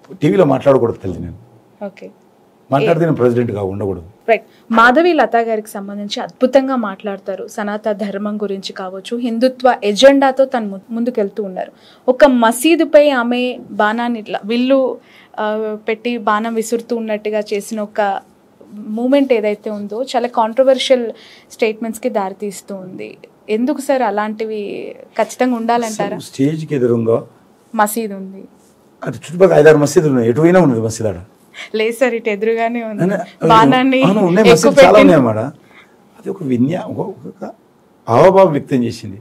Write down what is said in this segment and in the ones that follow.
టీవీలో మాట్లాడకూడదు తల్లి నేను ఓకే మాట్లాడితే నేను ప్రెసిడెంట్గా ఉండకూడదు రైట్ మాధవి లతా గారికి సంబంధించి అద్భుతంగా మాట్లాడతారు సనాతన ధర్మం గురించి కావచ్చు హిందుత్వ ఎజెండాతో తను ము- ముందుకెళ్తూ ఉన్నారు ఒక మసీదుపై ఆమె బాణాన్ని ఇట్లా విల్లు ఆ, పెట్టి బాణం విసురుతూ ఉన్నట్టుగా చేసిన ఒక మూమెంట్ ఏదైతే ఉందో చాలా కాంట్రవర్షియల్ స్టేట్మెంట్స్కి దారితీస్తూ ఉంది ఎందుకు సార్ అలాంటివి ఖచ్చితంగా ఉండాలంటారా అసలు స్టేజ్కి ఎదురుగా మసీద్ ఉంది అటు చుట్టుపక్కల ఐదారు మసీదులు ఉన్నాయి ఎటు పోయినా ఉన్నది మసీదు ఆడ లేదు సార్ ఇటు ఎదురుగానే ఉంది అనే- బాణాన్ని అవును, ఉన్నాయి ఎక్కువ మసీదులు చాలా పెట్టి ఉన్నాయి అన్నమాట అది ఒక విన్యా ఒక- ఒక హావభావం వ్యక్తం చేసింది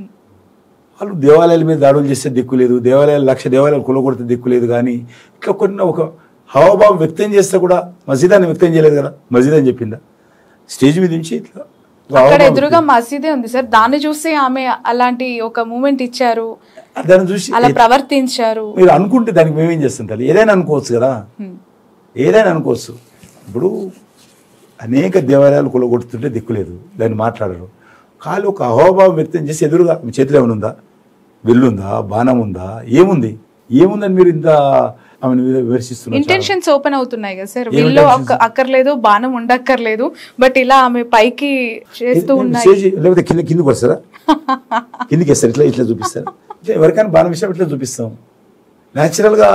వాళ్ళు దేవాలయాల మీద దాడులు చేస్తే దిక్కు లేదు దేవాలయాలు లక్ష దేవాలయాలు కులగొడితే దిక్కు లేదు కానీ ఇట్లా కొన్ని ఒక హావభావం వ్యక్తం చేస్తే కూడా మసీద్ అని వ్యక్తం చేయలేదు కదా మసీద్ అని చెప్పిందా స్టేజ్ మీద నుంచి ఇట్లా ఒక అక్కడ హావభావం ఎదురుగా మసీదే ఉంది సార్ దాన్ని చూసి ఆమె అలాంటి ఒక మూమెంట్ ఇచ్చారు వ్యక్తం- దాన్ని చూసి అలా ప్రవర్తించారు మీరు అనుకుంటే దానికి మేమేం చేస్తాం తల్లి ఏదైనా అనుకోవచ్చు కదా హ్మ్. ఏదైనా అనుకోవచ్చు ఇప్పుడు అనేక దేవాలయాలు కులగొడుతుంటే దిక్కులేదు దాన్ని మాట్లాడరు కాలు ఒక అహోభావం వ్యక్తం చేసి ఎదురుగా మీ చేతిలో ఏమైనా ఉందా వెల్లుందా బాణం ఉందా ఏముంది ఏముందని మీరు ఇంత ఆమెను విమర్శిస్తున్నారు ఇంటెన్షన్స్ ఓపెన్ అవుతున్నాయి కదా సార్ ఏం వీళ్ళు intentions? అక్క- అక్కర్లేదు బాణం ఉండక్కర్లేదు బట్ ఇలా ఆమె పైకి చేస్తూ ఉన్నాయి స్టేజ్ లేకపోతే కింద కిందకి వస్తారా కిందికి వేస్తారు ఇట్లా ఇట్లా చూపిస్తారు ఇట్లా ఎవరికైనా బాణం విషయం ఇట్లా చూపిస్తాం న్యాచురల్గా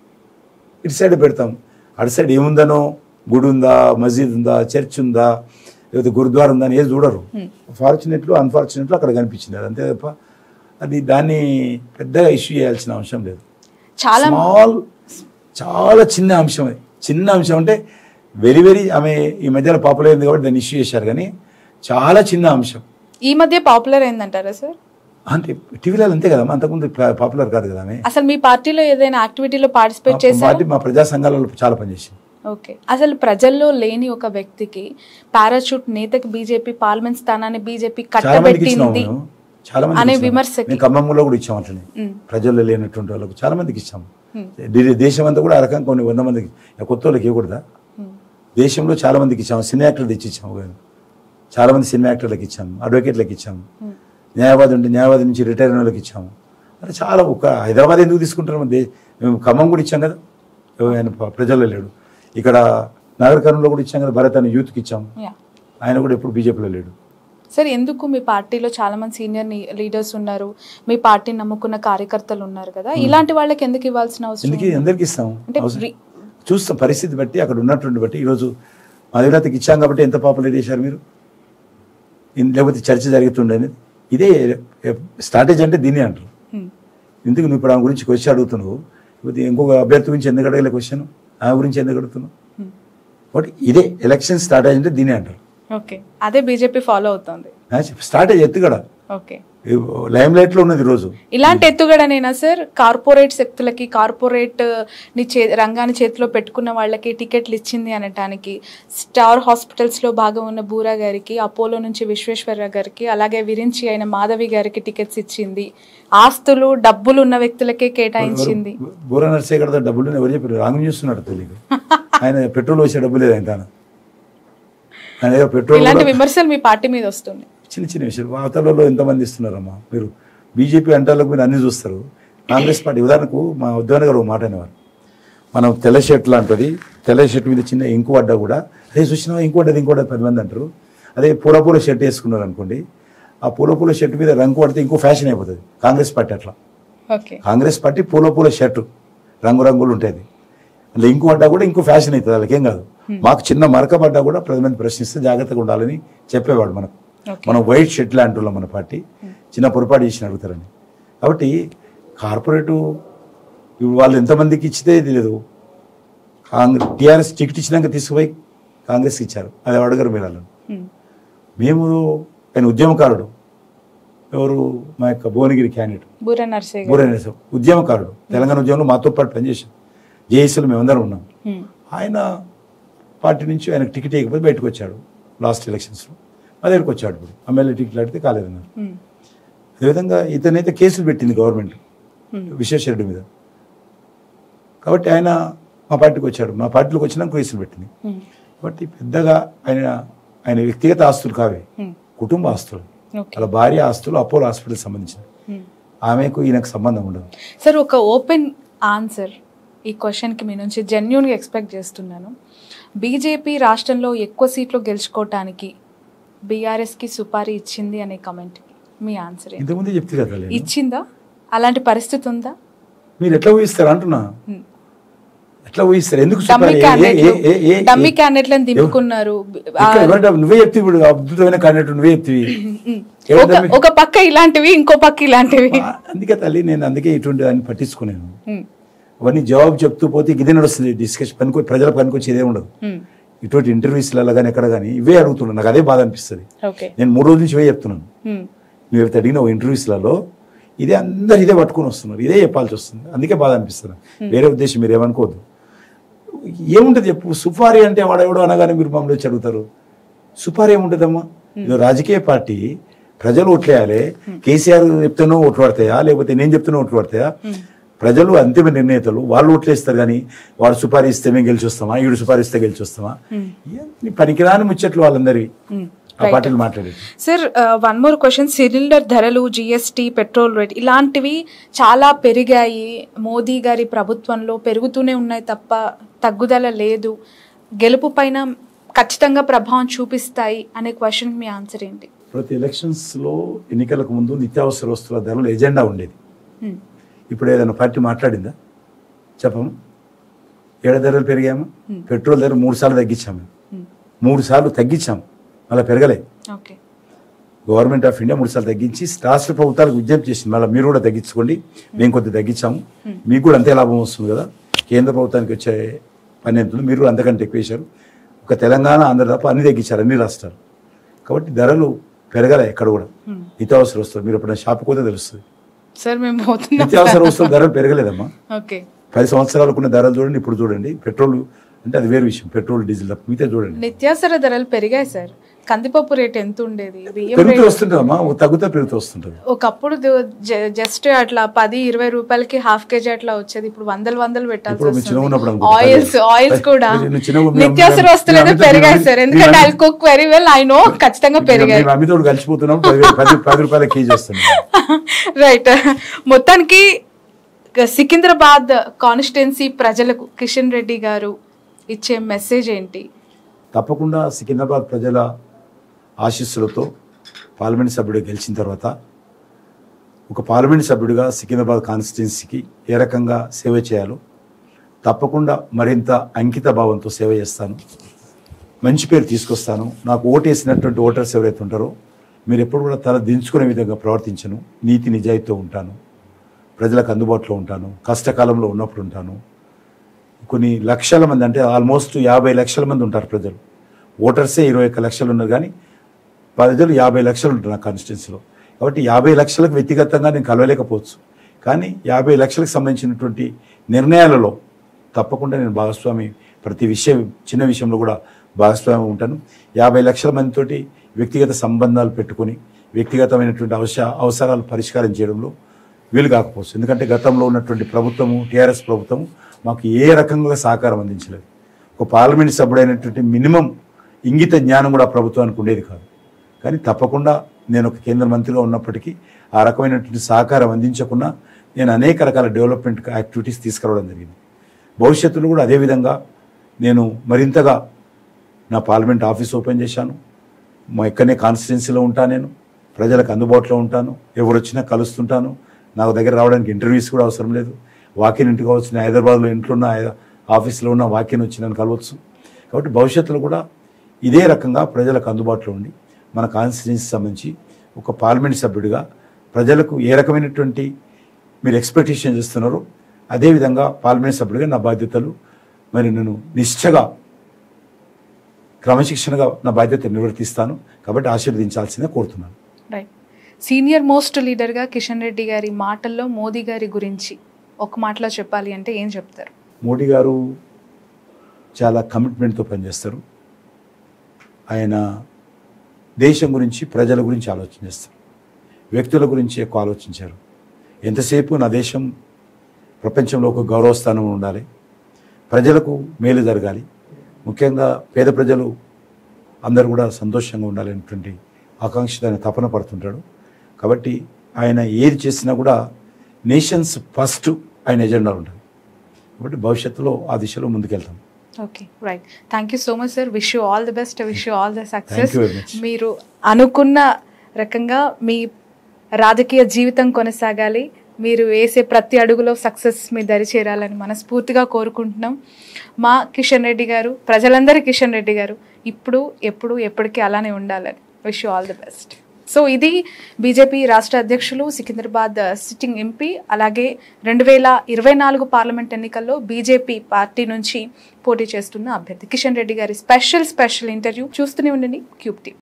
ఇటు సైడ్ పెడతాం అటు సైడ్ ఏముందనో గుడి ఉందా మసీద్ ఉందా చర్చ్ ఉందా లేకపోతే గురుద్వారా ఉందా అని ఏది చూడరు ఫార్చునేట్లు అన్ఫార్చునేట్లు అక్కడ కనిపించింది అది అంతే తప్ప అది దాన్ని పెద్దగా ఇష్యూ చేయాల్సిన అవసరం లేదు చాలా స్మాల్ చాలా చిన్న అంశం అది చిన్న అంశం అంటే వెరీ వెరీ ఆమె ఈ మధ్యలో పాపులర్ అయింది కాబట్టి దాన్ని ఇష్యూ చేశారు కానీ చాలా చిన్న అంశం ఈ మధ్య పాపులర్ అయిందంటారా సార్ అంటే టీవీలో అంతే కదా అంతకుముందు పాపులర్ కాదు కదా ఆమె అసలు మీ పార్టీలో ఏదైనా యాక్టివిటీలో పార్టిసిపేట్ మా చేశారు పార్టీ మా ప్రజా సంఘాలలో చాలా పనిచేసింది ఓకే అసలు ప్రజల్లో లేని ఒక వ్యక్తికి పారాచూట్ నేతకి బీజేపీ పార్లమెంట్ స్థానాన్ని బీజేపీ చాలా మందికి ఇచ్చినాము కట్టబెట్టింది మేము చాలా మందికి అనే ఇచ్చినాము. విమర్శకి. మేము ఖమ్మంలో కూడా ఇచ్చాము అట్లనే ఉమ్, ప్రజల్లో లేనటువంటి వాళ్ళకు చాలా మందికి ఇచ్చాము Hmm. దే- దేశం అంతా కూడా ఆ రకంగా కొన్ని వంద మందికి ఇక కొత్త వాళ్ళకి ఇవ్వకూడదా ఉమ్, దేశంలో చాలా మందికి ఇచ్చాము సినిమా యాక్టర్లు తెచ్చి ఇచ్చాము కానీ చాలా మంది సినిమా యాక్టర్లకు ఇచ్చాము అడ్వకేట్లకు ఇచ్చాము ఉమ్. న్యాయవాది ఉంటే న్యాయవాది నుంచి రిటైర్ అయిన వాళ్ళకి ఇచ్చాము అంటే చాలా ఒక హైదరాబాద్ ఎందుకు తీసుకుంటారు మన దే- మేము ఖమ్మం కూడా ఇచ్చాం కదా ఎవరు ఆయన ప- ప్రజల్లో లేడు ఇక్కడ నాగరికర్ణంలో కూడా ఇచ్చాం కదా భరత్ అనే యూత్కి ఇచ్చాము యా. ఆయన కూడా ఎప్పుడు బీజేపీలో లేడు సార్ ఎందుకు మీ పార్టీలో చాలా మంది సీనియర్ లీడర్స్ ఉన్నారు మీ పార్టీని నమ్ముకున్న కార్యకర్తలు ఉన్నారు కదా ఇలాంటి వాళ్ళకి ఎందుకు ఇవ్వాల్సిన అవసరం ఎందుకు అందరికి ఇస్తాము అంటే అవసరం- రి- చూస్తాం పరిస్థితి బట్టి అక్కడ ఉన్నటువంటి బట్టి ఈరోజు మాధవిలతకి ఇచ్చాం కాబట్టి ఎంత పాపులర్ చేశారు మీరు ఇన్- లేకపోతే చర్చ జరుగుతుండే అనేది ఇదే స్ట్రాటజీ అంటే దీన్ని అంటారు హ్మ్. ఎందుకు నువ్వు ఇప్పుడు ఆమె గురించి క్వశ్చన్ అడుగుతున్నావు లేకపోతే ఇంకొక అభ్యర్థి గురించి ఎందుకు అడగలే క్వశ్చన్ ఆమె గురించి ఎందుకు అడుగుతున్నావు హ్మ్. బట్ ఇదే ఎలక్షన్ స్ట్రాటజీ అంటే దీనే అంటారు ఓకే అదే బీజేపీ ఫాలో అవుతుంది స్ట్రాటజీ ఎత్తుగడ ఓకే లైమ్ లైట్ లో ఉన్నది ఈరోజు ఇలాంటి ఎత్తుగడనేనా సార్ కార్పొరేట్ శక్తులకి కార్పొరేట్ ని చే రంగాన్ని చేతిలో పెట్టుకున్న వాళ్ళకి టికెట్లు ఇచ్చింది అనటానికి స్టార్ హాస్పిటల్స్ లో భాగం ఉన్న బూరా గారికి అపోలో నుంచి విశ్వేశ్వర గారికి అలాగే విరించి అయిన మాధవి గారికి టికెట్స్ ఇచ్చింది ఆస్తులు డబ్బులు ఉన్న వ్యక్తులకే కేటాయించింది బూర నర్సే కదా డబ్బులు ఎవరు చెప్పారు రాంగ్ చూస్తున్నాడు తెలియదు ఆయన పెట్రోల్ వచ్చే డబ్బు లేదు ఆయన ఆయన ఏదో పెట్రోల్ ఇలాంటి కూడా- విమర్శలు మీ పార్టీ మీద వస్తుంది చిన్న చిన్న విషయాలు వార్తలలో ఎంతమంది ఇస్తున్నారమ్మా మీరు బీజేపీ అంటాలకు మీరు అన్ని చూస్తారు కాంగ్రెస్ పార్టీ ఉదాహరణకు మా ఉద్యాన గారు ఒక మాట అనేవారు మనం తెల్ల షర్ట్ లాంటిది తెల్ల షర్ట్ మీద చిన్న ఇంకు పడ్డా కూడా అదే చూసినా ఇంకు పడ్డది ఇంకో పది మంది అంటారు అదే పూల పూల షర్ట్ వేసుకున్నారు అనుకోండి ఆ పూల పూల షర్ట్ మీద రంగు పడితే ఇంకో ఫ్యాషన్ అయిపోతుంది కాంగ్రెస్ పార్టీ అట్లా ఓకే కాంగ్రెస్ పార్టీ పూల పూల షర్టు రంగురంగులు ఉంటుంది అందులో ఇంకో పడ్డా కూడా ఇంకో ఫ్యాషన్ అవుతుంది వాళ్ళకి ఏం కాదు మాకు చిన్న మరక పడ్డా కూడా ప్రతి మంది ప్రశ్నిస్తే జాగ్రత్తగా ఉండాలని చెప్పేవాడు మనకు ఓకే మనం వైట్ షర్ట్ లాంటి వాళ్ళం మన పార్టీ చిన్న పొరపాటు చేసిన అడుగుతారని కాబట్టి కార్పొరేటు ఇప్పుడు వాళ్ళు ఎంతమందికి ఇచ్చితే ఇది లేదు కాంగ్రెస్ టీఆర్ఎస్ టికెట్ ఇచ్చినాక తీసుకుపోయి కాంగ్రెస్కి ఇచ్చారు అది అడగరు మీరు వాళ్ళని హ్మ్. మేము ఆయన ఉద్యమకారుడు ఎవరు మా యొక్క భువనగిరి క్యాండిడేట్ బూర నర్సే గారు బూరేశ్వరం ఉద్యమకారుడు తెలంగాణ ఉద్యమంలో మాతో పాటు పనిచేసాం జేఏసీలో మేమందరం ఉన్నాం హ్మ్. ఆయన పార్టీ నుంచి ఆయనకు టికెట్ ఇవ్వకపోతే బయటకు వచ్చాడు లాస్ట్ ఎలక్షన్స్లో మా దగ్గరికి వచ్చాడు ఇప్పుడు ఎమ్మెల్యే టికెట్ అడిగితే కాలేదన్నారు హ్మ్. అదేవిధంగా ఇతనైతే కేసులు పెట్టింది గవర్నమెంట్ హ్మ్. విశ్వేశ్వరుడి మీద కాబట్టి ఆయన మా పార్టీకి వచ్చాడు మా పార్టీలోకి వచ్చినాక కేసులు పెట్టింది హ్మ్. కాబట్టి పెద్దగా ఆయన ఆయన వ్యక్తిగత ఆస్తులు కావే హ్మ్. కుటుంబ ఆస్తులు ఓకే వాళ్ళ భార్య ఆస్తులు అపోలో హాస్పిటల్ సంబంధించిన హ్మ్. ఆమెకు ఈయనకు సంబంధం ఉండదు సార్ ఒక ఓపెన్ ఆన్సర్ ఈ క్వశ్చన్కి మీ నుంచి జెన్యున్గా ఎక్స్పెక్ట్ చేస్తున్నాను బీజేపీ రాష్ట్రంలో ఎక్కువ సీట్లు గెలుచుకోవటానికి బీఆర్ఎస్కి సుపారీ ఇచ్చింది అనే కమెంట్కి మీ ఆన్సర్ ఏంటి ఇంతకుముందే చెప్తే కదా నేను. ఇచ్చిందా అలాంటి పరిస్థితి ఉందా మీరు ఎట్లా ఊహిస్తారు అంటున్నా Hmm. ఎట్లా ఊహిస్తారు ఎందుకు డమ్మీ చెప్పాలి? ఏ- క్యాండిడేట్లు ఏ- ఏ- ఏ- డమ్మీ ఏ- క్యాండిడేట్లను దింపుకున్నారు ఆ, ఎక్కడ ఎవరంటే నువ్వే చెప్తే ఇప్పుడు అద్భుతమైన క్యాండిడేట్ నువ్వే చెప్తివి ఉమ్. ఎవరు ఒక డమ్మీ- ఒక పక్క ఇలాంటివి ఇంకో పక్క ఇలాంటివి ఆ, అందుకే తల్లి నేను అందుకే ఇటువంటి దాన్ని పట్టించుకున్నాను ఉమ్. అవన్నీ జవాబు చెప్తూ పోతే ఇదే నడుస్తుంది డిస్కషన్ పనికి ప్రజల పనికి ఇదే ఉండదు ఉమ్. ఇటువంటి ఇంటర్వ్యూస్లలో కానీ ఎక్కడ కానీ ఇవే అడుగుతున్నాను నాకు అదే బాధ అనిపిస్తుంది ఓకే నేను మూడు రోజుల నుంచి ఇవే చెప్తున్నాను ఉమ్. నువ్వు ఎవరైతే అడిగిన ఇంటర్వ్యూస్లలో ఇదే అందరు ఇదే పట్టుకొని వస్తున్నారు ఇదే చెప్పాల్సి వస్తుంది అందుకే బాధ అనిపిస్తుంది వేరే ఉద్దేశం మీరు ఏమనుకోవద్దు ఏముంటుంది చెప్పు సుపారీ అంటే వాడు ఎవడో అనగానే మీరు మమ్మల్ని వచ్చి అడుగుతారు సుపారీ ఏముంటుందమ్మా ఇది రాజకీయ పార్టీ ప్రజలు ఓట్లేయాలి కేసీఆర్ చెప్తేనో ఓట్లు పడతాయా లేకపోతే నేను చెప్తేనో ఓట్లు పడతాయా ప్రజలు అంతిమ నిర్ణేతలు వాళ్ళు ఓట్లేస్తారు కానీ వాడు సుపారీ ఇస్తే మేము గెలిచి వస్తామా ఈడు సుపారీ ఇస్తే గెలిచి వస్తామా ఇవన్నీ పనికిరాని ముచ్చట్లు వాళ్ళందరివి ఉమ్. ఆ పార్టీలు మాట్లాడేది sir one more question cylinder ధరలు జిఎస్టీ పెట్రోల్ రేట్ ఇలాంటివి చాలా పెరిగాయి మోదీ గారి ప్రభుత్వంలో పెరుగుతూనే ఉన్నాయి తప్ప తగ్గుదల లేదు గెలుపు పైన ఖచ్చితంగా ప్రభావం చూపిస్తాయి అనే క్వశ్చన్ మీ ఆన్సర్ ఏంటి ప్రతి ఎలక్షన్స్లో ఎన్నికలకు ముందు నిత్యావసర వస్తువుల ధరలు ఎజెండా ఉండేది ఉమ్. ఇప్పుడు ఏదైనా పార్టీ మాట్లాడిందా చెప్పము ఏడ ధరలు పెరిగాము పెట్రోల్ ధర మూడు సార్లు తగ్గించాము ఉమ్. మూడు సార్లు తగ్గించాము మళ్ళీ పెరగలే ఓకే గవర్నమెంట్ ఆఫ్ ఇండియా మూడు సార్లు తగ్గించి రాష్ట్ర ప్రభుత్వాలకు విజ్ఞప్తి చేసింది మళ్ళీ మీరు కూడా తగ్గించుకోండి మేము కొద్దిగా తగ్గించాము మీకు కూడా అంతే లాభం వస్తుంది కదా కేంద్ర ప్రభుత్వానికి వచ్చే పని ఎంత ఉందో మీరు కూడా అంతకంటే ఎక్కువ వేశారు ఒక తెలంగాణ ఆంధ్ర తప్ప అన్ని తగ్గించారు అన్ని రాష్ట్రాలు కాబట్టి ధరలు పెరగలే ఎక్కడ కూడా నిత్యావసర వస్తువులు మీరు ఎప్పుడైనా షాప్ పోతే తెలుస్తుంది సార్ మేము పోతున్నాం నిత్యావసర వస్తువుల ధరలు పెరగలేదమ్మా ఓకే పది సంవత్సరాలకు ఉన్న ధరలు చూడండి ఇప్పుడు చూడండి పెట్రోల్ అంటే అది వేరే విషయం పెట్రోల్ డీజిల్ తప్ప మిగతా చూడండి నిత్యావసర ధరలు పెరిగాయి సార్ కందిపప్పు రేట్ ఎంత ఉండేది బియ్యం పెరుగుతూ రేట్ వస్తుంటుందమ్మా తగ్గుతా పెరుగుతూ వస్తుంటుంది ఒకప్పుడు దు- జ- జస్ట్ అట్లా పది ఇరవై రూపాయలకి హాఫ్ కేజీ అట్లా వచ్చేది ఇప్పుడు వందలు వందలు పెట్టాల్సి ఇప్పుడు మీరు చిన్నగా ఉన్నప్పుడు వస్తుంది అనుకుంటా. ఆయిల్స్ ఆయిల్స్ కూడా మీరు చిన్నగా మీ- నిత్యావసర మీ- వస్తువులు అయితే మీ- పెరిగాయి మీ- సార్ మీ- ఎందుకంటే మీ- I cook very well I know ఖచ్చితంగా పెరిగాయి మేము అమ్మితోడు కలిసిపోతున్నాం పది పది పది రూపాయల కేజీ వస్తుంది రైట్ మొత్తానికి గ- సికింద్రాబాద్ కాన్స్టిట్యున్సీ ప్రజలకు కిషన్ రెడ్డి గారు ఇచ్చే మెసేజ్ ఏంటి తప్పకుండా సికింద్రాబాద్ ప్రజల ఆశీస్సులతో పార్లమెంట్ సభ్యుడు గెలిచిన తర్వాత ఒక పార్లమెంట్ సభ్యుడిగా సికింద్రాబాద్ కాన్స్టిట్యున్సీకి ఏ రకంగా సేవ చేయాలో తప్పకుండా మరింత అంకిత భావంతో సేవ చేస్తాను మంచి పేరు తీసుకొస్తాను నాకు ఓటేసినటువంటి ఓటర్స్ ఎవరైతే ఉంటారో మీరు ఎప్పుడు కూడా తల దించుకునే విధంగా ప్రవర్తించను నీతి నిజాయితీతో ఉంటాను ప్రజలకు అందుబాటులో ఉంటాను కష్టకాలంలో ఉన్నప్పుడు ఉంటాను కొన్ని లక్షల మంది అంటే ఆల్మోస్ట్ యాభై లక్షల మంది ఉంటారు ప్రజలు ఓటర్సే ఇరవై ఒక్క లక్షలు ఉన్నారు కానీ ప్రజలు యాభై లక్షలు ఉంటారు నా కాన్స్టిట్యున్సీలో కాబట్టి యాభై లక్షలకు వ్యక్తిగతంగా నేను కలవలేకపోవచ్చు కానీ యాభై లక్షలకు సంబంధించినటువంటి నిర్ణయాలలో తప్పకుండా నేను భాగస్వామి ప్రతి విషయం చిన్న విషయంలో కూడా భాగస్వామి ఉంటాను యాభై లక్షల మందితోటి వ్యక్తిగత సంబంధాలు పెట్టుకొని వ్యక్తిగతమైనటువంటి అవస అవసరాలు పరిష్కారం చేయడంలో వీలు కాకపోవచ్చు ఎందుకంటే గతంలో ఉన్నటువంటి ప్రభుత్వము టీఆర్ఎస్ ప్రభుత్వము మాకు ఏ రకంగా సహకారం అందించలేదు ఒక పార్లమెంట్ సభ్యుడైనటువంటి మినిమం ఇంగిత జ్ఞానం కూడా ఆ ప్రభుత్వానికి ఉండేది కాదు కానీ తప్పకుండా నేను ఒక కేంద్ర మంత్రిగా ఉన్నప్పటికీ ఆ రకమైనటువంటి సహకారం అందించకుండా నేను అనేక రకాల డెవలప్మెంట్ యాక్టివిటీస్ తీసుకురావడం జరిగింది భవిష్యత్తులో కూడా అదేవిధంగా నేను మరింతగా నా పార్లమెంట్ ఆఫీస్ ఓపెన్ చేశాను మా ఇక్కడనే కాన్స్టిట్యున్సీలో ఉంటాను నేను ప్రజలకు అందుబాటులో ఉంటాను ఎవరు వచ్చినా కలుస్తుంటాను నాకు దగ్గర రావడానికి ఇంటర్వ్యూస్ కూడా అవసరం లేదు వాకిన్ ఇంటికి కావచ్చు నేను హైదరాబాద్లో ఇంట్లో ఉన్న హై- ఆఫీస్లో ఉన్న వాకిన్ వచ్చి నన్ను కలవచ్చు కాబట్టి భవిష్యత్తులో కూడా ఇదే రకంగా ప్రజలకు అందుబాటులో ఉండి మన కాన్స్టిట్యున్సీ సంబంధించి ఒక పార్లమెంట్ సభ్యుడిగా ప్రజలకు ఏ రకమైనటువంటి మీరు ఎక్స్పెక్టేషన్ చేస్తున్నారో అదేవిధంగా పార్లమెంట్ సభ్యుడిగా నా బాధ్యతలు మరి నేను నిష్ఠగా క్రమశిక్షణగా నా బాధ్యత నిర్వర్తిస్తాను కాబట్టి ఆశీర్వదించాల్సిందే కోరుతున్నాను రైట్ సీనియర్ మోస్ట్ లీడర్గా కిషన్ రెడ్డి గారి మాటల్లో మోదీ గారి గురించి ఒక మాటలో చెప్పాలి అంటే ఏం చెప్తారు మోడీ గారు చాలా కమిట్మెంట్తో పనిచేస్తారు ఆయన దేశం గురించి ప్రజల గురించి ఆలోచన చేస్తారు వ్యక్తుల గురించి ఎక్కువ ఆలోచించారు ఎంతసేపు నా దేశం ప్రపంచంలో ఒక గౌరవ స్థానం ఉండాలి ప్రజలకు మేలు జరగాలి ముఖ్యంగా పేద ప్రజలు అందరూ కూడా సంతోషంగా ఉండాలనేటువంటి ఆకాంక్ష ఆయన తపన పడుతుంటాడు కాబట్టి ఆయన ఏది చేసినా కూడా నేషన్స్ ఫస్ట్ ఆయన ఎజెండా ఉంటుంది కాబట్టి భవిష్యత్తులో ఆ దిశలో ముందుకెళ్తాం okay right thank you so much sir wish you all the best wish you all the success Thank you very much. మీరు అనుకున్న రకంగా మీ రాజకీయ జీవితం కొనసాగాలి మీరు వేసే ప్రతి అడుగులో సక్సెస్ మీ దరి చేరాలని మనస్ఫూర్తిగా కోరుకుంటున్నాం మా కిషన్ రెడ్డి గారు ప్రజలందరి కిషన్ రెడ్డి గారు ఇప్పుడు ఎప్పుడు ఎప్పటికీ అలానే ఉండాలని wish you all the best so ఇది బీజేపీ రాష్ట్ర అధ్యక్షులు సికింద్రాబాద్ సిట్టింగ్ ఎంపీ అలాగే రెండు వేల ఇరవై నాలుగు పార్లమెంట్ ఎన్నికల్లో బీజేపీ పార్టీ నుంచి పోటీ చేస్తున్న అభ్యర్థి కిషన్ రెడ్డి గారి స్పెషల్ స్పెషల్ ఇంటర్వ్యూ చూస్తూనే ఉండండి క్యూబ్ టీ